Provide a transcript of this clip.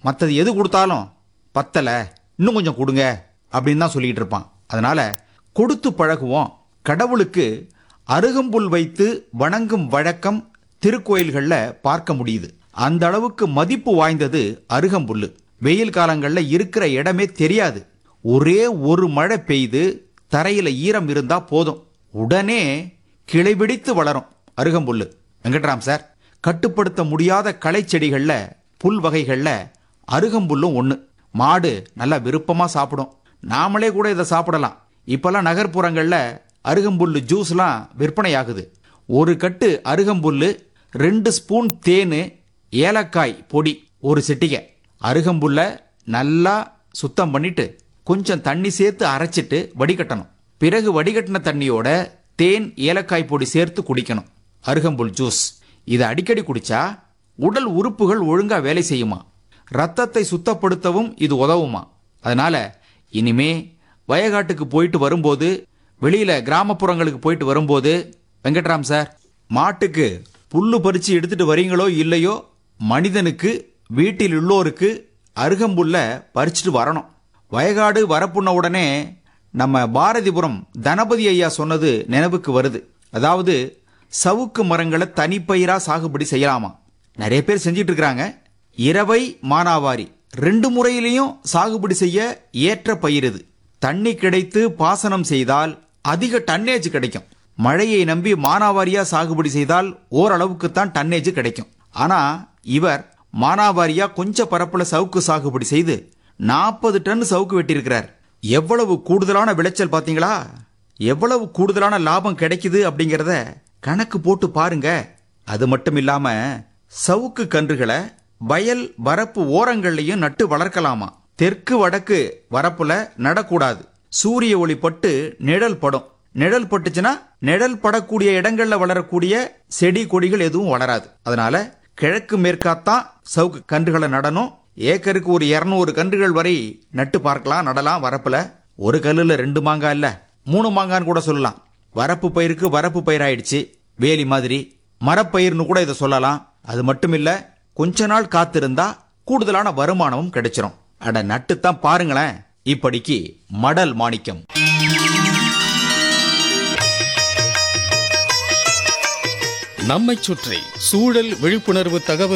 மற்றது எது கொடுத்தாலும் பத்தல இன்னும் கொஞ்சம் கொடுங்க அப்படின்னு தான் சொல்லிட்டு இருப்பான் அதனால கொடுத்து பழகுவோம் கடவுளுக்கு அருகம்புல் வைத்து வணங்கும் வழக்கம் திருக்கோயில்களில் பார்க்க முடியுது அந்த அளவுக்கு மதிப்பு வாய்ந்தது அருகம்புல்லு வெயில் காலங்கள்ல இருக்கிற இடமே தெரியாது ஒரே ஒரு மழை பெய்து தரையில ஈரம் இருந்தா போதும் உடனே கிளைபிடித்து வளரும் அருகம்புல்லு வெங்கட்ராம் சார் கட்டுப்படுத்த முடியாத களை செடிகள்ல புல் வகைகள்ல அருகம்புல்லும் ஒன்று மாடு நல்லா விருப்பமா சாப்பிடும் நாமளே கூட இதை சாப்பிடலாம் இப்பெல்லாம் நகர்ப்புறங்கள்ல அருகம்புல்லு ஜூஸ்லாம் விற்பனை ஆகுது ஒரு கட்டு அருகம்புல்லு ரெண்டு ஸ்பூன் தேனு ஏலக்காய் பொடி ஒரு சிட்டிகை அருகம்புல்ல நல்லா சுத்தம் பண்ணிட்டு கொஞ்சம் தண்ணி சேர்த்து அரைச்சிட்டு வடிகட்டணும் பிறகு வடிகட்டின தண்ணியோட தேன் ஏலக்காய் பொடி சேர்த்து குடிக்கணும் அருகம்புல் ஜூஸ் இதை அடிக்கடி குடிச்சா உடல் உறுப்புகள் ஒழுங்கா வேலை செய்யுமா ரத்தத்தை சுத்தப்படுத்தவும் இது உதவுமா அதனால இனிமே வயகாட்டுக்கு போயிட்டு வரும்போது வெளியில கிராமப்புறங்களுக்கு போயிட்டு வரும்போது வெங்கட்ராம் சார் மாட்டுக்கு புல்லு பறிச்சு எடுத்துட்டு வரீங்களோ இல்லையோ மனிதனுக்கு வீட்டில் உள்ளோருக்கு அருகம்புல்ல பறிச்சுட்டு வரணும் வயகாடு வரப்புண்ண உடனே நம்ம பாரதிபுரம் தனபதி ஐயா சொன்னது நினைவுக்கு வருது அதாவது சவுக்கு மரங்களை தனிப்பயிரா சாகுபடி செய்யலாமா நிறைய பேர் செஞ்சிட்டு இருக்கிறாங்க இரவை மானாவாரி ரெண்டு முறையிலையும் சாகுபடி செய்ய ஏற்ற பயிர் இது தண்ணி கிடைத்து பாசனம் செய்தால் அதிக டன்னேஜ் கிடைக்கும் மழையை நம்பி மானாவாரியா சாகுபடி செய்தால் ஓரளவுக்கு தான் டன்னேஜ் கிடைக்கும் ஆனா இவர் மானாவாரியா கொஞ்ச பரப்புல சவுக்கு சாகுபடி செய்து நாற்பது டன் சவுக்கு வெட்டியிருக்கிறார் எவ்வளவு கூடுதலான விளைச்சல் பாத்தீங்களா எவ்வளவு கூடுதலான லாபம் கிடைக்குது அப்படிங்கறத கணக்கு போட்டு பாருங்க அது மட்டும் இல்லாம சவுக்கு கன்றுகளை வயல் வரப்பு ஓரங்கள்லயும் நட்டு வளர்க்கலாமா தெற்கு வடக்கு வரப்புல நடக்கூடாது சூரிய ஒளி பட்டு நிழல் படும் நிழல் பட்டுச்சுன்னா நிழல் படக்கூடிய இடங்கள்ல வளரக்கூடிய செடி கொடிகள் எதுவும் வளராது அதனால கிழக்கு மேற்காத்தான் சவுக்கு கன்றுகளை நடணும் ஏக்கருக்கு ஒரு இருநூறு கன்றுகள் வரை நட்டு பார்க்கலாம் நடலாம் வரப்புல ஒரு கல்லுல ரெண்டு மாங்காய் இல்ல மூணு மாங்கான்னு கூட சொல்லலாம் வரப்பு பயிருக்கு வரப்பு பயிராயிடுச்சு வேலி மாதிரி மரப்பயிர்னு கூட இதை சொல்லலாம் அது மட்டும் இல்ல கொஞ்ச நாள் காத்திருந்தா கூடுதலான வருமானமும் கிடைச்சிரும் அட நட்டுத்தான் பாருங்களேன் இப்படிக்கு மடல் மாணிக்கம் நம்மைச் சுற்றி சூழல் விழிப்புணர்வு தகவல்